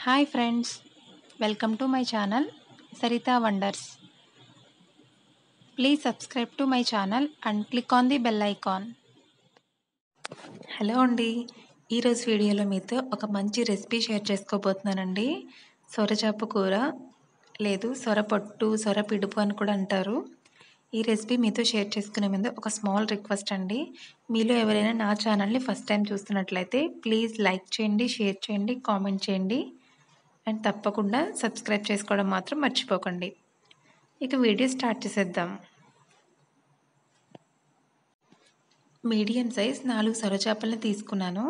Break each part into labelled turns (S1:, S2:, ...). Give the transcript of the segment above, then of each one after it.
S1: hi friends welcome to my channel Saritha wonders please subscribe to my channel and click on the bell icon hello అండి ఈరోజు వీడియోలో మీతో ఒక మంచి recipe share చేసుకోబోతున్నానండి సొరచాప కూర లేదు సొర పొట్టు సొర పిడుపు అని కూడా అంటారు ఈ రెసిపీ మీతో షేర్ చేసుకునే ముందు ఒక స్మాల్ రిక్వెస్ట్ అండి మీలో ఎవరైనా నా ఛానల్ని ఫస్ట్ టైం చూస్తున్నట్లయితే ప్లీజ్ లైక్ చేయండి షేర్ చేయండి కామెంట్ చేయండి అండ్ తప్పకుండా సబ్స్క్రైబ్ చేసుకోవడం మాత్రం మర్చిపోకండి ఇక వీడియో స్టార్ట్ చేసేద్దాం మీడియం సైజ్ నాలుగు సొర చేపల్ని తీసుకున్నాను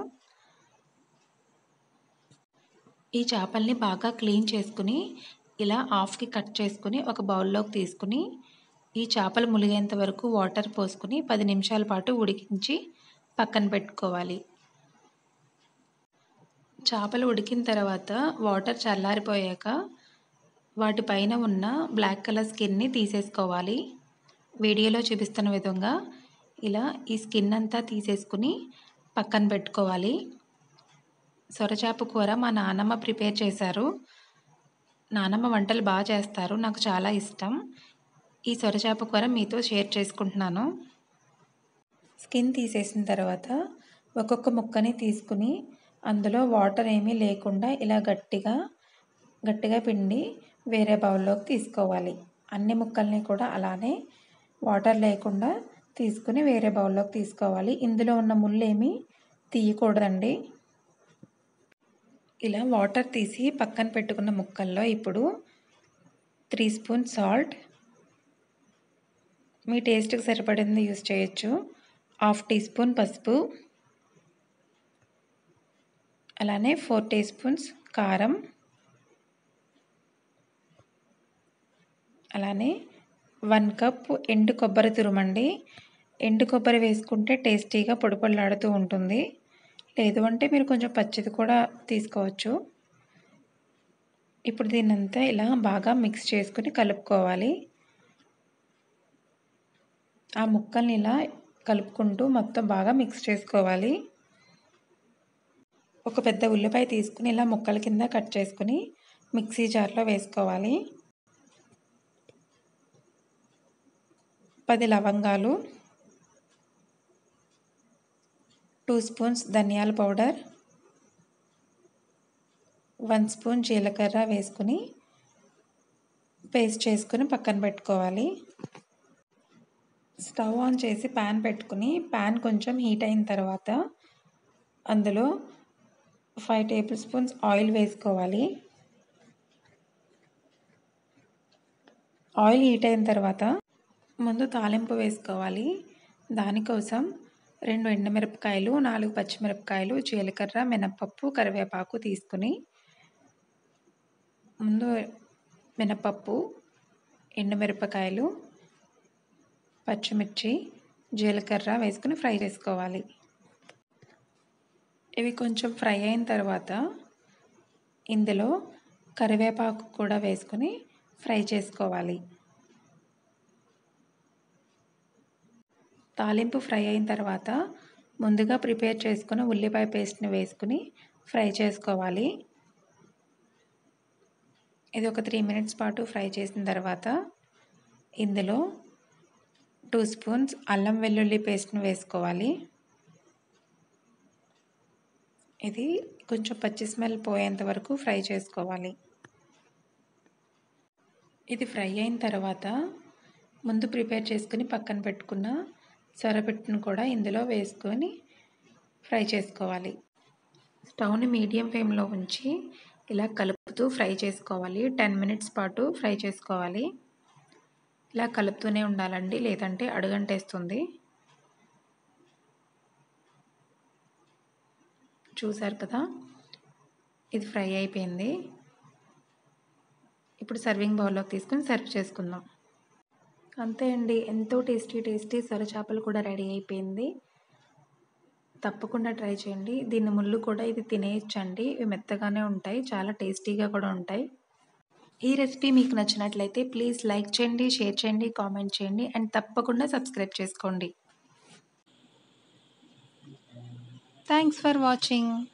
S1: ఈ చేపల్ని బాగా క్లీన్ చేసుకుని ఇలా హాఫ్కి కట్ చేసుకుని ఒక బౌల్లోకి తీసుకుని ఈ చేపలు ములిగేంత వరకు వాటర్ పోసుకుని పది నిమిషాల పాటు ఉడికించి పక్కన పెట్టుకోవాలి చేపలు ఉడికిన తర్వాత వాటర్ చల్లారిపోయాక వాటిపైన ఉన్న బ్లాక్ కలర్ స్కిన్ని తీసేసుకోవాలి వీడియోలో చూపిస్తున్న విధంగా ఇలా ఈ స్కిన్ అంతా తీసేసుకుని పక్కన పెట్టుకోవాలి సొరచేప కూర మా నానమ్మ ప్రిపేర్ చేశారు నానమ్మ వంటలు బాగా చేస్తారు నాకు చాలా ఇష్టం ఈ సొరచేప కూర మీతో షేర్ చేసుకుంటున్నాను స్కిన్ తీసేసిన తర్వాత ఒక్కొక్క ముక్కని తీసుకుని అందులో వాటర్ ఏమీ లేకుండా ఇలా గట్టిగా గట్టిగా పిండి వేరే బౌల్లోకి తీసుకోవాలి అన్ని ముక్కల్ని కూడా అలానే వాటర్ లేకుండా తీసుకుని వేరే బౌల్లోకి తీసుకోవాలి ఇందులో ఉన్న ముళ్ళు ఏమీ తీయకూడదండి ఇలా వాటర్ తీసి పక్కన పెట్టుకున్న ముక్కల్లో ఇప్పుడు త్రీ స్పూన్ సాల్ట్ మీ టేస్ట్కి సరిపడింది యూస్ చేయొచ్చు హాఫ్ టీ స్పూన్ పసుపు అలానే ఫోర్ టీ స్పూన్స్ కారం అలానే వన్ కప్ ఎండు కొబ్బరి తురుమండి ఎండు కొబ్బరి వేసుకుంటే టేస్టీగా పొడి పొడిలాడుతూ ఉంటుంది లేదు అంటే మీరు కొంచెం పచ్చిది కూడా తీసుకోవచ్చు ఇప్పుడు దీన్నంతా ఇలా బాగా మిక్స్ చేసుకుని కలుపుకోవాలి ఆ ముక్కల్ని ఇలా కలుపుకుంటూ మొత్తం బాగా మిక్స్ చేసుకోవాలి ఒక పెద్ద ఉల్లిపాయ తీసుకుని ఇలా ముక్కల కింద కట్ చేసుకుని మిక్సీ జార్లో వేసుకోవాలి పది లవంగాలు టూ స్పూన్స్ ధనియాల పౌడర్ వన్ స్పూన్ జీలకర్ర వేసుకుని పేస్ట్ చేసుకుని పక్కన పెట్టుకోవాలి స్టవ్ ఆన్ చేసి ప్యాన్ పెట్టుకుని ప్యాన్ కొంచెం హీట్ అయిన తర్వాత అందులో ఫైవ్ టేబుల్ స్పూన్స్ ఆయిల్ వేసుకోవాలి ఆయిల్ హీట్ అయిన తర్వాత ముందు తాలింపు వేసుకోవాలి దానికోసం రెండు ఎండుమిరపకాయలు నాలుగు పచ్చిమిరపకాయలు జీలకర్ర మినపప్పు కరివేపాకు తీసుకుని ముందు మినపప్పు ఎండుమిరపకాయలు పచ్చిమిర్చి జీలకర్ర వేసుకుని ఫ్రై చేసుకోవాలి ఇవి కొంచెం ఫ్రై అయిన తర్వాత ఇందులో కరివేపాకు కూడా వేసుకుని ఫ్రై చేసుకోవాలి తాలింపు ఫ్రై అయిన తర్వాత ముందుగా ప్రిపేర్ చేసుకుని ఉల్లిపాయ పేస్ట్ని వేసుకుని ఫ్రై చేసుకోవాలి ఇది ఒక త్రీ మినిట్స్ పాటు ఫ్రై చేసిన తర్వాత ఇందులో టూ స్పూన్స్ అల్లం వెల్లుల్లి పేస్ట్ని వేసుకోవాలి ఇది కొంచెం పచ్చి స్మెల్ పోయేంత వరకు ఫ్రై చేసుకోవాలి ఇది ఫ్రై అయిన తర్వాత ముందు ప్రిపేర్ చేసుకుని పక్కన పెట్టుకున్న సొరపెట్టును కూడా ఇందులో వేసుకొని ఫ్రై చేసుకోవాలి స్టవ్ని మీడియం ఫ్లేమ్లో ఉంచి ఇలా కలుపుతూ ఫ్రై చేసుకోవాలి టెన్ మినిట్స్ పాటు ఫ్రై చేసుకోవాలి ఇలా కలుపుతూనే ఉండాలండి లేదంటే అడుగంటేస్తుంది చూసారు కదా ఇది ఫ్రై అయిపోయింది ఇప్పుడు సర్వింగ్ బౌల్లోకి తీసుకొని సర్వ్ చేసుకుందాం అంతే అండి ఎంతో టేస్టీ టేస్టీ సొర చేపలు కూడా రెడీ అయిపోయింది తప్పకుండా ట్రై చేయండి దీని ముళ్ళు కూడా ఇది తినేయచ్చండి ఇవి మెత్తగానే ఉంటాయి చాలా టేస్టీగా కూడా ఉంటాయి ఈ రెసిపీ మీకు నచ్చినట్లయితే ప్లీజ్ లైక్ చేయండి షేర్ చేయండి కామెంట్ చేయండి అండ్ తప్పకుండా సబ్స్క్రైబ్ చేసుకోండి థ్యాంక్స్ ఫర్ వాచింగ్